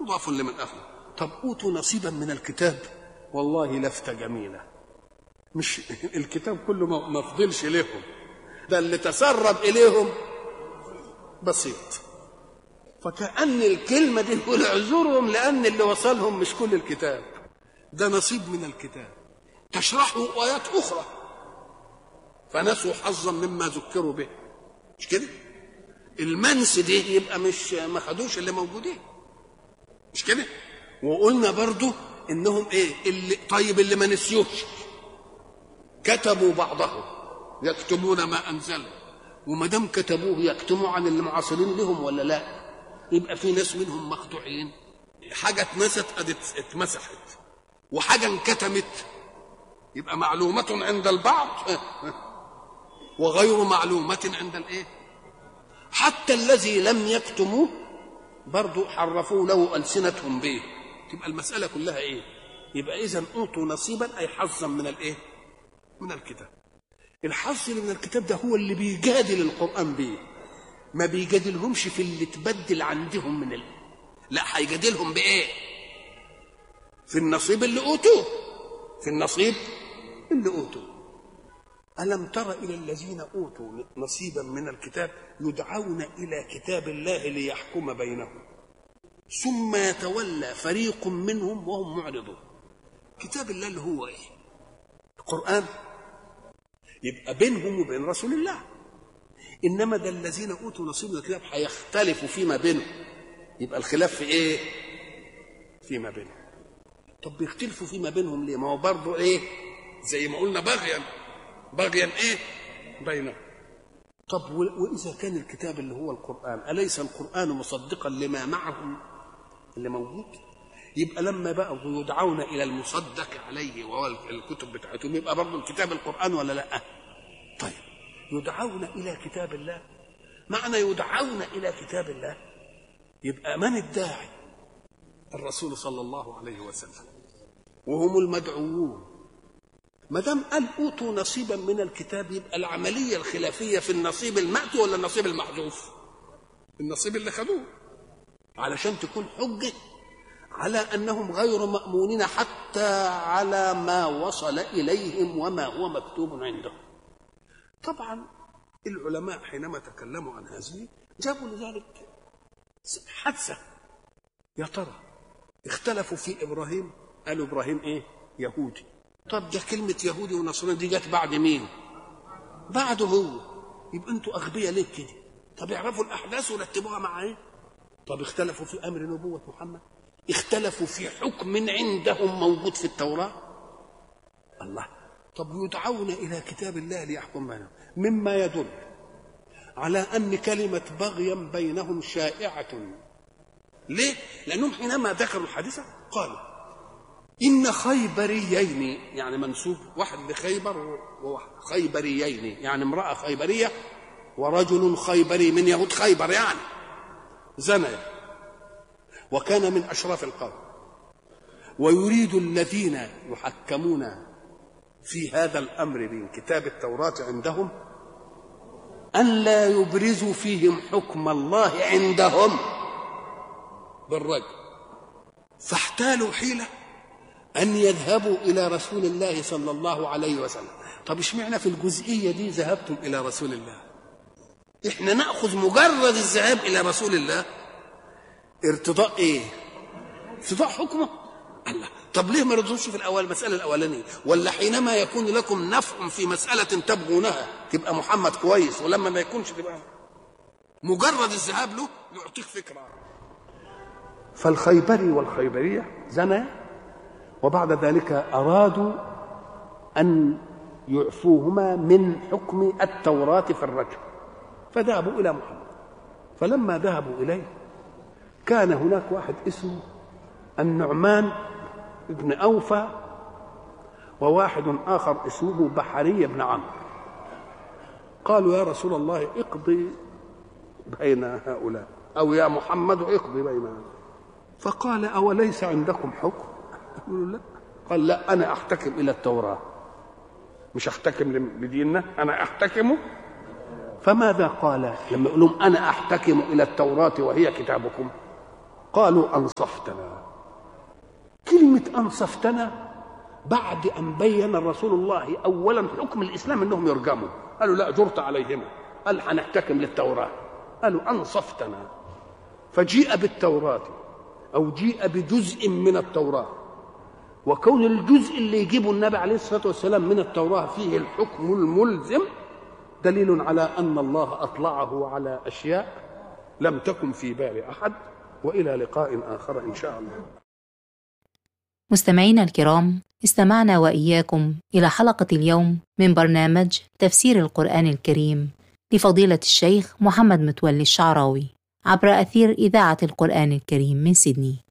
مضاف لمن أخذ طب أوتوا نصيبا من الكتاب والله لفتة جميلة مش الكتاب كله ما ما فضلش لهم ده اللي تسرب إليهم بسيط فكأن الكلمة دي يقول اعذرهم لأن اللي وصلهم مش كل الكتاب ده نصيب من الكتاب تشرحه آيات أخرى فنسوا حظا مما ذكروا به مش كده المنس دي يبقى مش ما خدوش اللي موجودين مش كده وقلنا برضو انهم ايه اللي طيب اللي ما نسيوش كتبوا بعضهم يكتمون ما انزلوا وما دام كتبوه يكتموا عن اللي معاصرين لهم ولا لا يبقى في ناس منهم مخدوعين حاجه اتنست ادي اتمسحت وحاجه انكتمت يبقى معلومة عند البعض وغير معلومة عند الايه حتى الذي لم يكتموه برضو حرفوا له ألسنتهم به تبقى المسألة كلها ايه يبقى إذا أوتوا نصيبا أي حظا من الايه من الكتاب الحظ اللي من الكتاب ده هو اللي بيجادل القرآن به ما بيجادلهمش في اللي تبدل عندهم من ال... لا هيجادلهم بإيه في النصيب اللي أوتوه في النصيب اللي أوتوه ألم تر إلى الذين أوتوا نصيبا من الكتاب يدعون إلى كتاب الله ليحكم بينهم ثم يتولى فريق منهم وهم معرضون كتاب الله اللي هو إيه القرآن يبقى بينهم وبين رسول الله إنما ده الذين أوتوا نصيب من الكتاب هيختلفوا فيما بينهم يبقى الخلاف في إيه فيما بينهم طب بيختلفوا فيما بينهم ليه ما هو برضه إيه زي ما قلنا بغيا بغيا ايه بينهم طب واذا كان الكتاب اللي هو القران اليس القران مصدقا لما معهم اللي موجود يبقى لما بقوا يدعون الى المصدق عليه وهو الكتب بتاعتهم يبقى برضه الكتاب القران ولا لا طيب يدعون الى كتاب الله معنى يدعون الى كتاب الله يبقى من الداعي الرسول صلى الله عليه وسلم وهم المدعوون ما دام قال اوتوا نصيبا من الكتاب يبقى العمليه الخلافيه في النصيب المأتي ولا النصيب المحذوف؟ النصيب اللي خدوه علشان تكون حجه على انهم غير مامونين حتى على ما وصل اليهم وما هو مكتوب عندهم. طبعا العلماء حينما تكلموا عن هذه جابوا لذلك حادثه يا ترى اختلفوا في ابراهيم قالوا ابراهيم ايه؟ يهودي طب ده كلمة يهودي ونصراني دي جت بعد مين؟ بعده هو يبقى انتوا أغبياء ليه كده؟ طب يعرفوا الأحداث ورتبوها مع إيه؟ طب اختلفوا في أمر نبوة محمد؟ اختلفوا في حكم عندهم موجود في التوراة؟ الله طب يدعون إلى كتاب الله ليحكم بينهم مما يدل على أن كلمة بغيا بينهم شائعة ليه؟ لأنهم حينما ذكروا الحادثة قالوا إن خيبريين يعني منسوب واحد لخيبر وواحد خيبريين يعني امرأة خيبرية ورجل خيبري من يهود خيبر يعني زنيا وكان من أشراف القوم ويريد الذين يحكمون في هذا الأمر من كتاب التوراة عندهم أن لا يبرزوا فيهم حكم الله عندهم بالرجل فاحتالوا حيله أن يذهبوا إلى رسول الله صلى الله عليه وسلم طب اشمعنى في الجزئية دي ذهبتم إلى رسول الله إحنا نأخذ مجرد الذهاب إلى رسول الله ارتضاء إيه ارتضاء حكمه الله طب ليه ما رضوش في الأول المسألة الأولانية ولا حينما يكون لكم نفع في مسألة تبغونها تبقى محمد كويس ولما ما يكونش تبقى مجرد الذهاب له يعطيك فكرة فالخيبري والخيبرية زنا وبعد ذلك أرادوا أن يعفوهما من حكم التوراة في الرجم فذهبوا إلى محمد فلما ذهبوا إليه كان هناك واحد اسمه النعمان بن أوفى وواحد آخر اسمه بحري بن عمرو قالوا يا رسول الله اقضي بين هؤلاء أو يا محمد اقضي بين فقال أوليس عندكم حكم يقولوا لا قال لا انا احتكم الى التوراه مش احتكم لديننا انا احتكم فماذا قال لما يقول لهم انا احتكم الى التوراه وهي كتابكم قالوا أنصفتنا كلمة أنصفتنا بعد أن بين رسول الله أولا حكم الإسلام أنهم يرجموا قالوا لا جرت عليهما قال هنحتكم للتوراة قالوا أنصفتنا فجيء بالتوراة أو جيء بجزء من التوراة وكون الجزء اللي يجيبه النبي عليه الصلاة والسلام من التوراة فيه الحكم الملزم دليل على أن الله أطلعه على أشياء لم تكن في بال أحد وإلى لقاء آخر إن شاء الله مستمعينا الكرام استمعنا وإياكم إلى حلقة اليوم من برنامج تفسير القرآن الكريم لفضيلة الشيخ محمد متولي الشعراوي عبر أثير إذاعة القرآن الكريم من سيدني